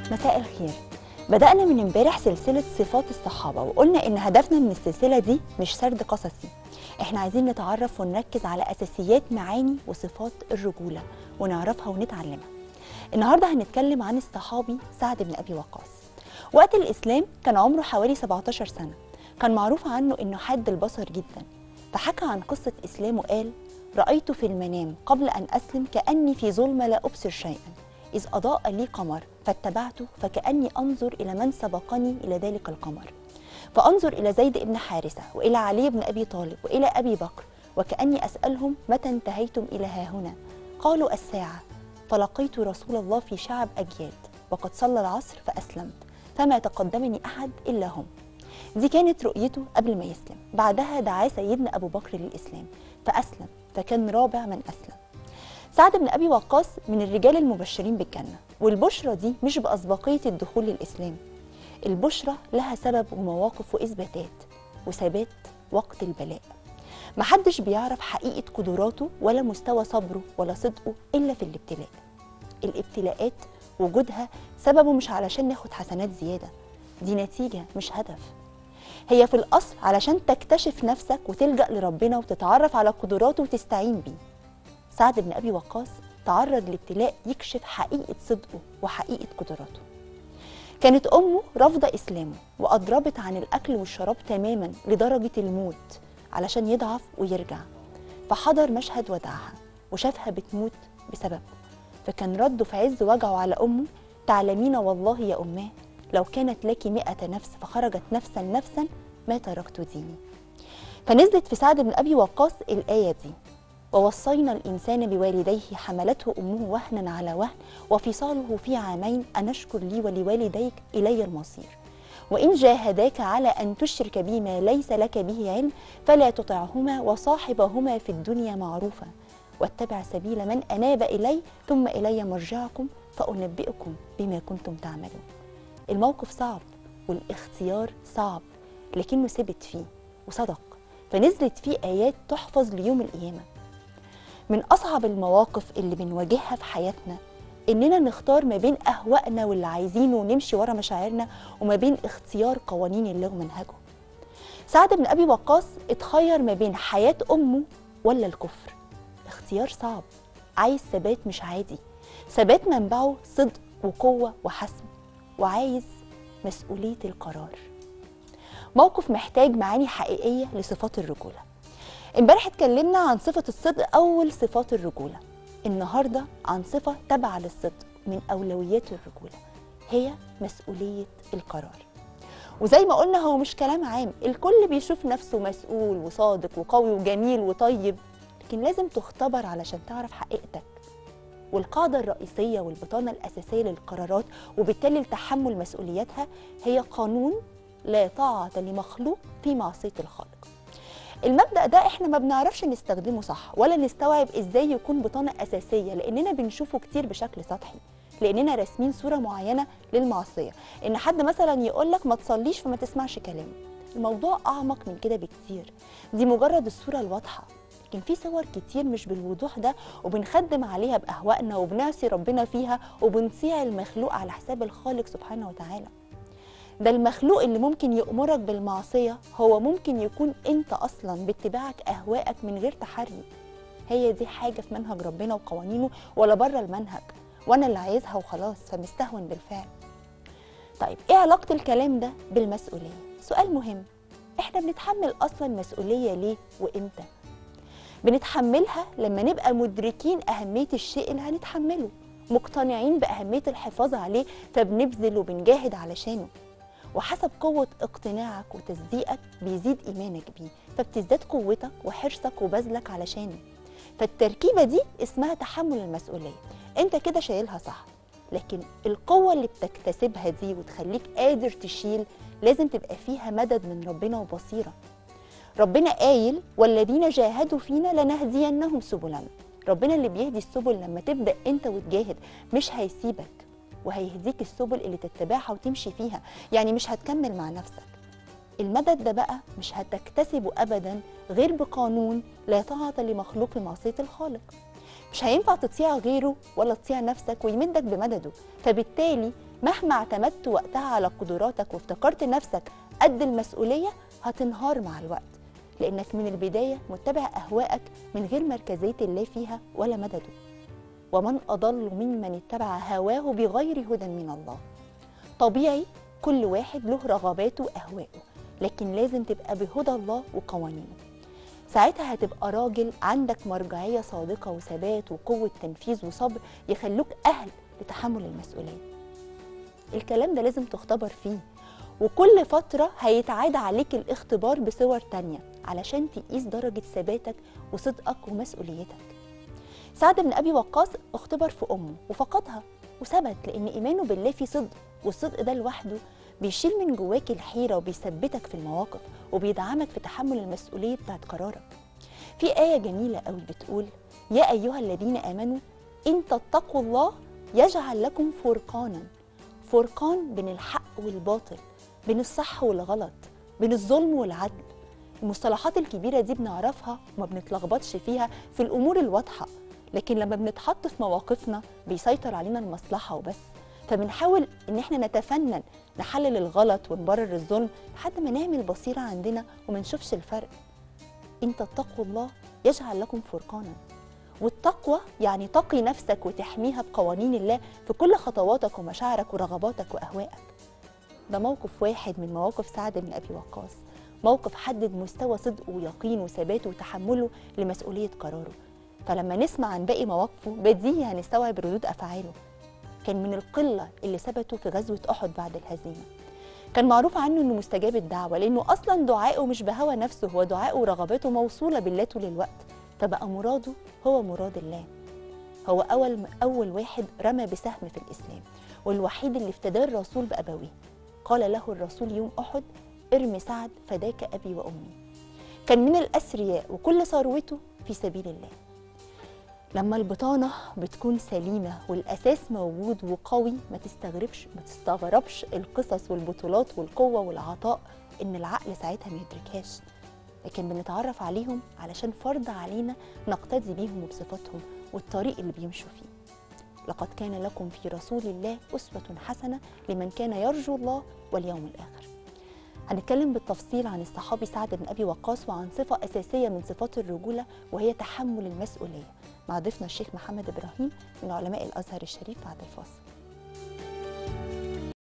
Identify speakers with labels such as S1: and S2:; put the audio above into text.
S1: مساء الخير بدأنا من امبارح سلسلة صفات الصحابة وقلنا إن هدفنا من السلسلة دي مش سرد قصصي إحنا عايزين نتعرف ونركز على أساسيات معاني وصفات الرجولة ونعرفها ونتعلمها النهاردة هنتكلم عن الصحابي سعد بن أبي وقاص وقت الإسلام كان عمره حوالي 17 سنة كان معروف عنه إنه حاد البصر جدا فحكى عن قصة إسلامه قال رأيت في المنام قبل أن أسلم كأني في ظلمة لا أبصر شيئا إذ أضاء لي قمر فاتبعته فكأني أنظر إلى من سبقني إلى ذلك القمر فأنظر إلى زيد بن حارثة وإلى علي بن أبي طالب وإلى أبي بكر وكأني أسألهم متى انتهيتم إلى ها هنا قالوا الساعة فلقيت رسول الله في شعب أجياد وقد صلى العصر فأسلمت فما تقدمني أحد إلا هم دي كانت رؤيته قبل ما يسلم بعدها دعاه سيدنا أبو بكر للإسلام فأسلم فكان رابع من أسلم سعد بن أبي وقاص من الرجال المبشرين بالجنة والبشرة دي مش بأسبقية الدخول للإسلام البشرة لها سبب ومواقف وإثباتات وثبات وقت البلاء محدش بيعرف حقيقة قدراته ولا مستوى صبره ولا صدقه إلا في الابتلاء الابتلاءات وجودها سببه مش علشان ناخد حسنات زيادة دي نتيجة مش هدف هي في الأصل علشان تكتشف نفسك وتلجأ لربنا وتتعرف على قدراته وتستعين بيه سعد بن أبي وقاص تعرض لابتلاء يكشف حقيقة صدقه وحقيقة قدراته كانت أمه رافضة إسلامه وأضربت عن الأكل والشراب تماما لدرجة الموت علشان يضعف ويرجع فحضر مشهد وداعها وشافها بتموت بسبب فكان رده في عز وجعه على أمه تعلمين والله يا أماه لو كانت لك مئة نفس فخرجت نفسا نفسا ما تركت ديني فنزلت في سعد بن أبي وقاص الآية دي ووصينا الإنسان بوالديه حملته أمه وهنا على وهن وفصاله في عامين أن اشكر لي ولوالديك إلي المصير وإن جاهداك على أن تشرك بي ما ليس لك به علم فلا تطعهما وصاحبهما في الدنيا معروفا واتبع سبيل من أناب إلي ثم إلي مرجعكم فأنبئكم بما كنتم تعملون الموقف صعب والاختيار صعب لكنه ثبت فيه وصدق فنزلت فيه آيات تحفظ ليوم القيامة من أصعب المواقف اللي بنواجهها في حياتنا إننا نختار ما بين أهوائنا واللي عايزينه ونمشي ورا مشاعرنا وما بين اختيار قوانين الله ومنهجه سعد بن أبي وقاص اتخير ما بين حياة أمه ولا الكفر اختيار صعب عايز ثبات مش عادي ثبات منبعه صدق وقوة وحسم وعايز مسؤولية القرار موقف محتاج معاني حقيقية لصفات الرجولة امبارح اتكلمنا عن صفة الصدق أول صفات الرجولة النهاردة عن صفة تابعة للصدق من أولويات الرجولة هي مسؤولية القرار وزي ما قلنا هو مش كلام عام الكل بيشوف نفسه مسؤول وصادق وقوي وجميل وطيب لكن لازم تختبر علشان تعرف حقيقتك والقاعدة الرئيسية والبطانة الأساسية للقرارات وبالتالي لتحمل مسؤولياتها هي قانون لا طاعة لمخلوق في معصية الخالق المبدأ ده احنا ما بنعرفش نستخدمه صح ولا نستوعب ازاي يكون بطانة أساسية لأننا بنشوفه كتير بشكل سطحي لأننا راسمين صورة معينة للمعصية إن حد مثلا يقول لك ما تصليش فما تسمعش كلامي الموضوع أعمق من كده بكتير دي مجرد الصورة الواضحة لكن في صور كتير مش بالوضوح ده وبنخدم عليها بأهوائنا وبنعصي ربنا فيها وبنطيع المخلوق على حساب الخالق سبحانه وتعالى ده المخلوق اللي ممكن يأمرك بالمعصية هو ممكن يكون انت اصلا باتباعك اهوائك من غير تحري هي دي حاجة في منهج ربنا وقوانينه ولا بره المنهج وانا اللي عايزها وخلاص فمستهون بالفعل طيب ايه علاقة الكلام ده بالمسؤولية سؤال مهم احنا بنتحمل اصلا مسؤولية ليه وامتى بنتحملها لما نبقى مدركين اهمية الشيء اللي هنتحمله مقتنعين بأهمية الحفاظ عليه فبنبذل وبنجاهد علشانه وحسب قوة اقتناعك وتصديقك بيزيد إيمانك بيه فبتزداد قوتك وحرصك وبذلك علشانه فالتركيبة دي اسمها تحمل المسؤولية انت كده شايلها صح لكن القوة اللي بتكتسبها دي وتخليك قادر تشيل لازم تبقى فيها مدد من ربنا وبصيرة ربنا قايل والذين جاهدوا فينا لنهدينهم سبلنا ربنا اللي بيهدي السبل لما تبدأ انت وتجاهد مش هيسيبك وهيهديك السبل اللي تتبعها وتمشي فيها يعني مش هتكمل مع نفسك المدد ده بقى مش هتكتسبه ابدا غير بقانون لا طاعه لمخلوق في معصيه الخالق مش هينفع تطيع غيره ولا تطيع نفسك ويمدك بمدده فبالتالي مهما اعتمدت وقتها على قدراتك وافتكرت نفسك قد المسؤولية هتنهار مع الوقت لأنك من البداية متبع أهوائك من غير مركزية الله فيها ولا مدده ومن أضل ممن اتبع هواه بغير هدى من الله طبيعي كل واحد له رغباته وأهواءه لكن لازم تبقى بهدى الله وقوانينه ساعتها هتبقى راجل عندك مرجعية صادقة وثبات وقوة تنفيذ وصبر يخلوك أهل لتحمل المسؤولية الكلام ده لازم تختبر فيه وكل فترة هيتعاد عليك الاختبار بصور تانية علشان تقيس درجة ثباتك وصدقك ومسؤوليتك سعد بن أبي وقاص اختبر في أمه وفقدها وثبت لأن إيمانه بالله فيه صدق والصدق ده لوحده بيشيل من جواك الحيرة وبيثبتك في المواقف وبيدعمك في تحمل المسؤولية بتاعت قرارك في آية جميلة قوي بتقول يا أيها الذين آمنوا إن تتقوا الله يجعل لكم فرقانا فرقان بين الحق والباطل بين الصح والغلط بين الظلم والعدل المصطلحات الكبيرة دي بنعرفها وما بنتلخبطش فيها في الأمور الواضحة لكن لما بنتحط في مواقفنا بيسيطر علينا المصلحة وبس فبنحاول ان احنا نتفنن نحلل الغلط ونبرر الظلم لحد ما نعمل بصيرة عندنا وما نشوفش الفرق ان تتقوا الله يجعل لكم فرقانا والتقوى يعني تقي نفسك وتحميها بقوانين الله في كل خطواتك ومشاعرك ورغباتك واهوائك ده موقف واحد من مواقف سعد بن ابي وقاص موقف حدد مستوى صدقه ويقينه وثباته وتحمله لمسؤوليه قراره فلما نسمع عن باقي مواقفه بديهي هنستوعب ردود افعاله كان من القله اللي ثبتوا في غزوه احد بعد الهزيمه كان معروف عنه انه مستجاب الدعوه لانه اصلا دعائه مش بهوى نفسه هو دعائه ورغباته موصوله بالله طول الوقت فبقى مراده هو مراد الله هو اول اول واحد رمى بسهم في الاسلام والوحيد اللي افتداه الرسول بابويه قال له الرسول يوم احد ارمي سعد فداك ابي وامي كان من الأثرياء وكل ثروته في سبيل الله لما البطانة بتكون سليمة والأساس موجود وقوي ما تستغربش ما تستغربش القصص والبطولات والقوة والعطاء إن العقل ساعتها ما يدركهاش لكن بنتعرف عليهم علشان فرض علينا نقتدي بيهم وبصفاتهم والطريق اللي بيمشوا فيه لقد كان لكم في رسول الله أسوة حسنة لمن كان يرجو الله واليوم الآخر هنتكلم بالتفصيل عن الصحابي سعد بن أبي وقاص وعن صفة أساسية من صفات الرجولة وهي تحمل المسؤولية مع ضيفنا الشيخ محمد إبراهيم من علماء الأزهر الشريف بعد الفاصل